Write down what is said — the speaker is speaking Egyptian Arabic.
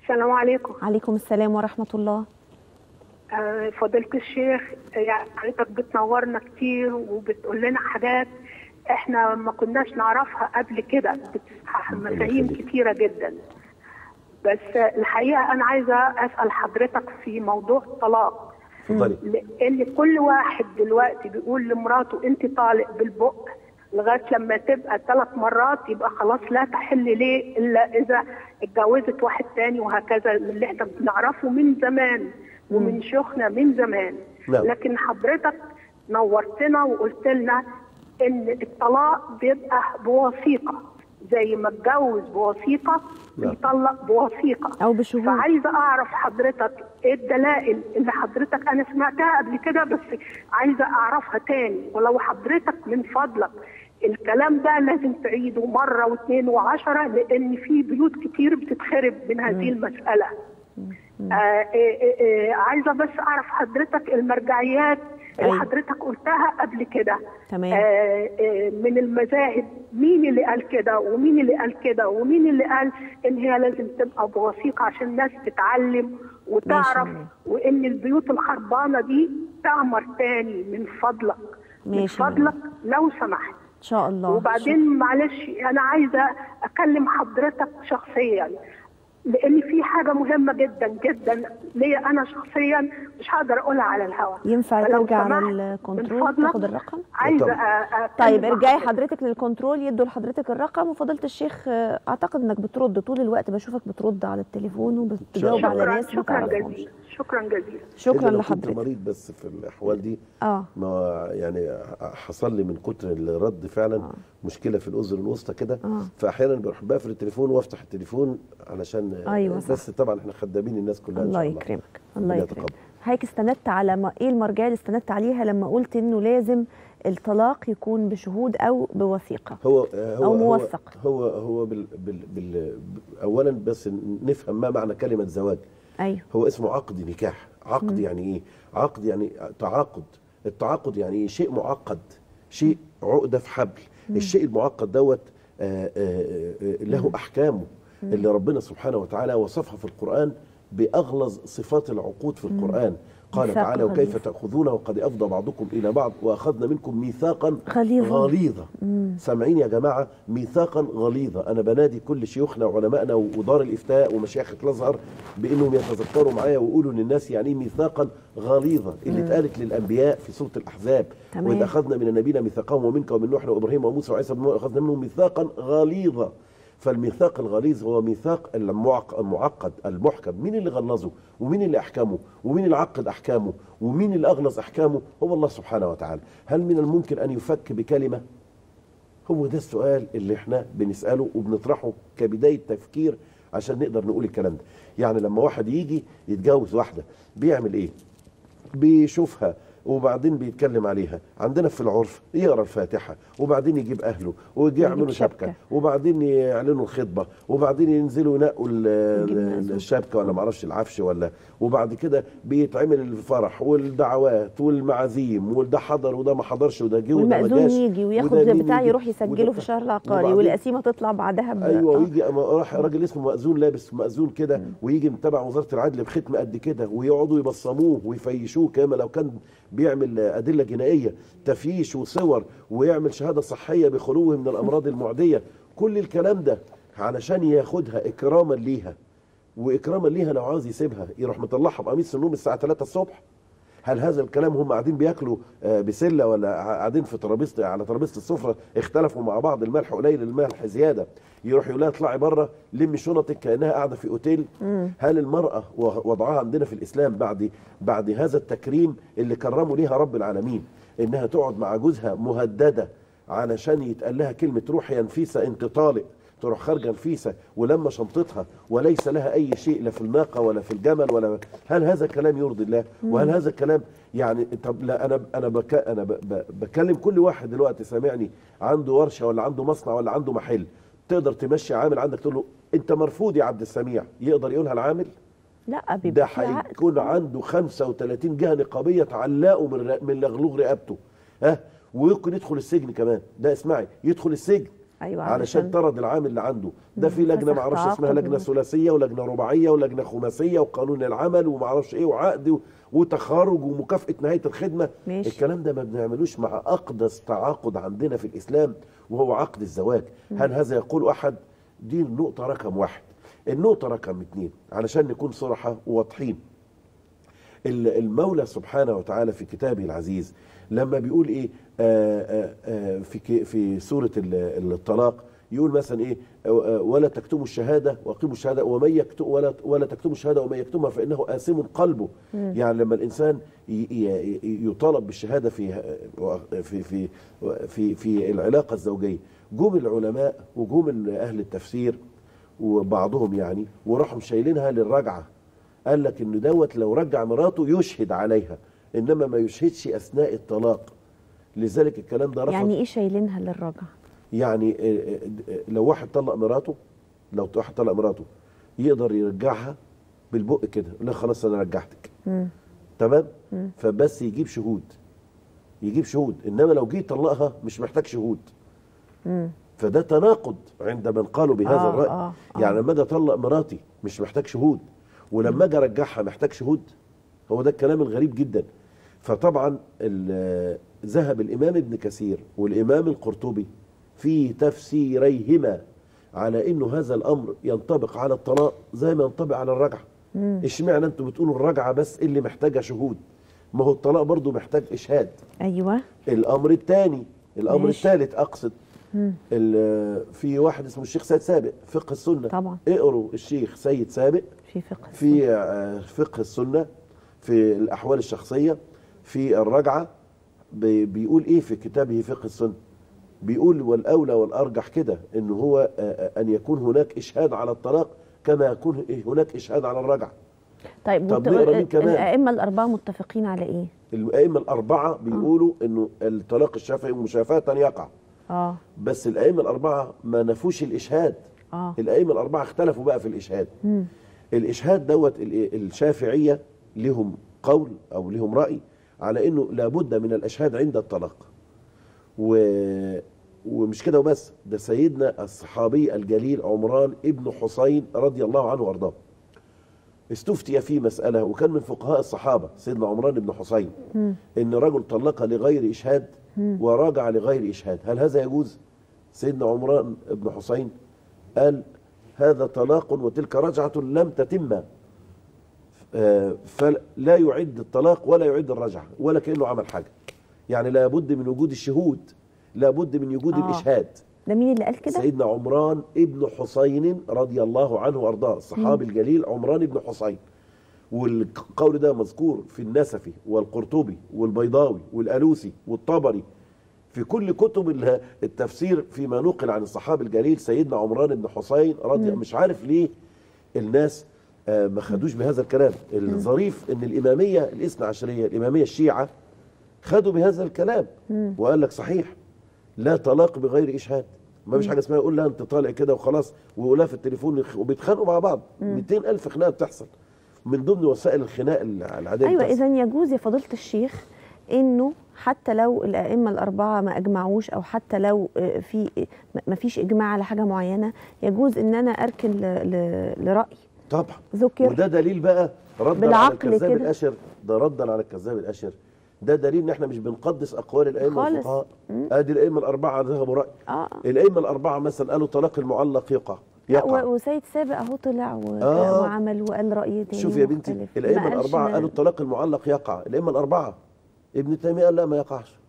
السلام عليكم عليكم السلام ورحمة الله آه، فضيلة الشيخ يعني حضرتك بتنورنا كتير وبتقول لنا حاجات احنا ما كناش نعرفها قبل كده بتصحح مفاهيم كتيرة جدا بس الحقيقة أنا عايزة أسأل حضرتك في موضوع الطلاق اتفضلي لأن كل واحد دلوقتي بيقول لمراته أنت طالق بالبق لغاية لما تبقى ثلاث مرات يبقى خلاص لا تحل ليه إلا إذا اتجوزت واحد تاني وهكذا اللي احنا بنعرفه من زمان ومن شيوخنا من زمان نعم. لكن حضرتك نورتنا وقلت لنا ان الطلاق بيبقى بوثيقه زي ما اتجوز بوثيقه نعم. يطلق بوثيقه أو بشهود. فعايزه اعرف حضرتك ايه الدلائل اللي حضرتك انا سمعتها قبل كده بس عايزه اعرفها تاني ولو حضرتك من فضلك الكلام ده لازم تعيده مره واثنين وعشره لان في بيوت كتير بتتخرب من هذه المساله آه آه آه عايزه بس اعرف حضرتك المرجعيات اللي أيوة. حضرتك قلتها قبل كده تمام. آه آه من المذاهب مين اللي قال كده ومين اللي قال كده ومين اللي قال ان هي لازم تبقى بوثيقه عشان الناس تتعلم وتعرف ماشي. وان البيوت الخربانه دي تعمر تاني من فضلك من ماشي. فضلك لو سمحت إن شاء الله وبعدين معلش انا عايزه اكلم حضرتك شخصيا لان في حاجه مهمه جدا جدا ليا انا شخصيا مش هقدر اقولها على الهواء ينفع فلو ترجع على سمحت، الكنترول من فضلك تاخد الرقم؟ عايزه طبعا. أ- أكلم طيب ارجعي حضرتك. حضرتك للكنترول يدوا لحضرتك الرقم وفضيله الشيخ آه، اعتقد انك بترد طول الوقت بشوفك بترد على التليفون وبتجاوب على شكرا ناس ما شكرا تعرفهمش جزيلا شكرا جزيلا شكرا إلا لو كنت لحضرتك مريض بس في الاحوال دي اه ما يعني حصل لي من كتر الرد فعلا آه. مشكله في الاذن الوسطى كده آه. فاحيانا بروح بقفل التليفون وافتح التليفون علشان أيوة صح. بس طبعا احنا خدامين الناس كلها إن الله شاء يكرمك الله ربنا يكرمك يتقبل. هيك استندت على ما ايه المرجعيه اللي استندت عليها لما قلت انه لازم الطلاق يكون بشهود او بوثيقه هو هو أو موثق. هو هو, هو بال بال بال اولا بس نفهم ما معنى كلمه زواج ايوه هو اسمه عقد نكاح عقد يعني ايه عقد يعني تعاقد التعاقد يعني إيه؟ شيء معقد شيء عقده في حبل الشيء المعقد دوت آه، آه، آه، له احكامه اللي ربنا سبحانه وتعالى وصفها في القران باغلظ صفات العقود في القران قال ميثاق تعالى غليظ. وكيف تاخذونه وقد افضى بعضكم الى بعض واخذنا منكم ميثاقا غليظا. غليظا سامعين يا جماعه ميثاقا غليظا انا بنادي كل شيوخنا وعلمائنا ودار الافتاء ومشايخ الازهر بانهم يتذكروا معايا ويقولوا للناس يعني ايه ميثاقا غليظا اللي اتقالت للانبياء في سوره الاحزاب تمام. واذا اخذنا من النبيين ميثاقهم ومنك ومن نوح وابراهيم وموسى وعيسى بن مريم اخذنا منهم ميثاقا غليظا فالميثاق الغليظ هو ميثاق المعق- المعقد المحكم مين اللي غلظه ومين اللي احكمه ومين اللي عقد احكامه ومين اللي اغلظ احكامه هو الله سبحانه وتعالى هل من الممكن ان يفك بكلمه هو ده السؤال اللي احنا بنساله وبنطرحه كبدايه تفكير عشان نقدر نقول الكلام ده يعني لما واحد يجي يتجوز واحده بيعمل ايه بيشوفها وبعدين بيتكلم عليها عندنا في العرف يقرا الفاتحه وبعدين يجيب اهله ويجي يعملوا شبكة. شبكه وبعدين يعلنوا الخطبه وبعدين ينزلوا ينقوا ال- يجيب مأذون. الشبكه ولا معرفش العفش ولا وبعد كده بيتعمل الفرح والدعوات والمعازيم وده حضر وده ما حضرش وده جه وده ما والمأذون جاش يجي وياخد وده مين بتاع يجي يروح وده يسجله في بتاع. الشهر العقاري وبعدين- والقسيمه تطلع بعدها ب... ايوه آه. ويجي أما راح راجل اسمه مأذون لابس مأذون كده ويجي من تبع وزاره العدل بختم قد كده ويقعدوا يبصموه ويفيشوه كما لو كان بيعمل ادله جنائيه تفييش وصور ويعمل شهاده صحيه بخلوه من الامراض المعديه كل الكلام ده علشان ياخدها اكراما ليها واكراما ليها لو عاوز يسيبها يروح مطلعها بقميص النوم الساعه 3 الصبح هل هذا الكلام هم قاعدين بياكلوا آه، بسله ولا قاعدين في ترابيزه على ترابيزه السفره اختلفوا مع بعض الملح قليل الملح زياده يروح يقول لها اطلعي بره لمي شنطك كانها قاعده في اوتيل هل المراه وضعها عندنا في الاسلام بعد بعد هذا التكريم اللي كرموا ليها رب العالمين انها تقعد مع جوزها مهدده علشان يتقال لها كلمه روحي يا نفيسه انت طالق تروح خارجه نفيسه ولما شنطتها وليس لها اي شيء لا في الناقه ولا في الجمل ولا هل هذا الكلام يرضي الله؟ وهل هذا الكلام يعني طب لا انا انا بك انا ب ب بكلم كل واحد دلوقتي سامعني عنده ورشه ولا عنده مصنع ولا عنده محل تقدر تمشي عامل عندك تقول له انت مرفوض يا عبد السميع يقدر يقولها العامل؟ لا ده بيبقى في عقد. هيكون عنده 35 جهه نقابيه تعلقه من ر- من لغلوغ رقبته ها ويمكن يدخل السجن كمان ده اسمعي يدخل السجن ايوه علشان طرد العامل اللي عنده ده في لجنه فسخ ما اعرفش اسمها تعاقد لجنه و- ثلاثيه ولجنه رباعيه ولجنه خماسيه وقانون العمل وما اعرفش ايه وعقد و- وتخرج ومكافاه نهايه الخدمه ماشي. الكلام ده ما بنعملوش مع اقدس تعاقد عندنا في الاسلام وهو عقد الزواج هل هذا يقول احد دي النقطه رقم واحد النقطه رقم اتنين علشان نكون صراحه وواضحين ال- المولى سبحانه وتعالى في كتابه العزيز لما بيقول ايه آه آه آه في ك- في سوره ال- الطلاق يقول مثلا ايه آه، آه، ولا تكتموا الشهاده واقيموا الشهاده ومن يكتم ولا ولا تكتموا الشهاده ومن يكتمها فانه آثم قلبه يعني لما الانسان ي- ي- ي- يطالب بالشهاده في في في في في العلاقه الزوجيه جم العلماء وجم اهل التفسير وبعضهم يعني وراحوا شايلينها للرجعه قال لك ان دوت لو رجع مراته يشهد عليها انما ما يشهدش اثناء الطلاق لذلك الكلام ده رفض يعني ايه شايلينها للرجعه يعني آه، آه، لو واحد طلق مراته لو واحد طلق مراته يقدر يرجعها بالبق كده لا خلاص انا رجعتك مم. تمام فبس يجيب شهود يجيب شهود انما لو جه يطلقها مش محتاج شهود مم. فده تناقض عند من قالوا بهذا آه، الراي آه، آه. يعني لما اجي اطلق مراتي مش محتاج شهود ولما اجي ارجعها محتاج شهود هو ده الكلام الغريب جدا فطبعا ال- ذهب الامام ابن كثير والامام القرطبي في تفسيريهما على انه هذا الامر ينطبق على الطلاق زي ما ينطبق على الرجعه اشمعنى انتوا بتقولوا الرجعه بس اللي محتاجه شهود ما هو الطلاق برضه محتاج اشهاد ايوه الامر الثاني الامر ماشي. الثالث اقصد ال- في واحد اسمه الشيخ سيد سابق فقه السنه طبعا. اقروا الشيخ سيد سابق في فقه في آه، فقه السنه في الاحوال الشخصيه في الرجعه بي- بيقول ايه في كتابه فقه السنه بيقول والاولى والارجح كده ان هو آه، آه، ان يكون هناك اشهاد على الطلاق كما يكون هناك اشهاد على الرجعه طيب طب وت- نقرا مين كمان؟ الائمه الاربعه متفقين على ايه الائمه الاربعه بيقولوا انه الطلاق الشافعي مشافاه يقع اه بس الائمه الاربعه ما نفوش الاشهاد اه الائمه الاربعه اختلفوا بقى في الاشهاد مم. الاشهاد دوت ال- الشافعيه لهم قول او لهم راي على انه لابد من الاشهاد عند الطلاق و ومش كده وبس ده سيدنا الصحابي الجليل عمران ابن حسين رضي الله عنه وارضاه استفتي في مسألة وكان من فقهاء الصحابة سيدنا عمران بن حسين إن رجل طلق لغير إشهاد وراجع لغير إشهاد هل هذا يجوز؟ سيدنا عمران بن حسين قال هذا طلاق وتلك رجعة لم تتم آه، فلا يعد الطلاق ولا يعد الرجعة ولا كأنه عمل حاجة يعني لابد من وجود الشهود لابد من وجود آه. الإشهاد ده مين اللي قال كده سيدنا عمران ابن حسين رضي الله عنه وارضاه الصحابي الجليل عمران ابن حسين والقول ده مذكور في النسفي والقرطبي والبيضاوي والالوسي والطبري في كل كتب ال- التفسير فيما نقل عن الصحابي الجليل سيدنا عمران بن حسين رضي مش عارف ليه الناس آه، ما خدوش بهذا الكلام الظريف ان الاماميه الاثنى عشريه الاماميه الشيعه خدوا بهذا الكلام وقال لك صحيح لا طلاق بغير اشهاد ما فيش حاجه اسمها يقول لها انت طالع كده وخلاص ويقولها في التليفون يخ- وبيتخانقوا مع بعض 200 الف خناقه بتحصل من ضمن وسائل الخناق العاديه ايوه بتحصل. اذا يجوز يا فضيله الشيخ انه حتى لو الائمه الاربعه ما اجمعوش او حتى لو آه، في ما فيش اجماع على حاجه معينه يجوز ان انا اركن ل- ل- لراي طبعا ذكر وده دليل بقى ردا على بالعقل الكذاب كده. الاشر ده ردا على الكذاب الاشر ده دليل ان احنا مش بنقدس اقوال الائمه خالص. والفقهاء ادي الائمه الاربعه ذهبوا راي اه الائمه الاربعه مثلا قالوا طلاق المعلق يقع لا، يقع و- وسيد سابق اهو طلع و- آه. وعمل وقال راي تاني شوف يا بنتي مختلف. الائمه ما قالش الاربعه إن- قالوا الطلاق المعلق يقع الائمه الاربعه ابن تيميه قال لا ما يقعش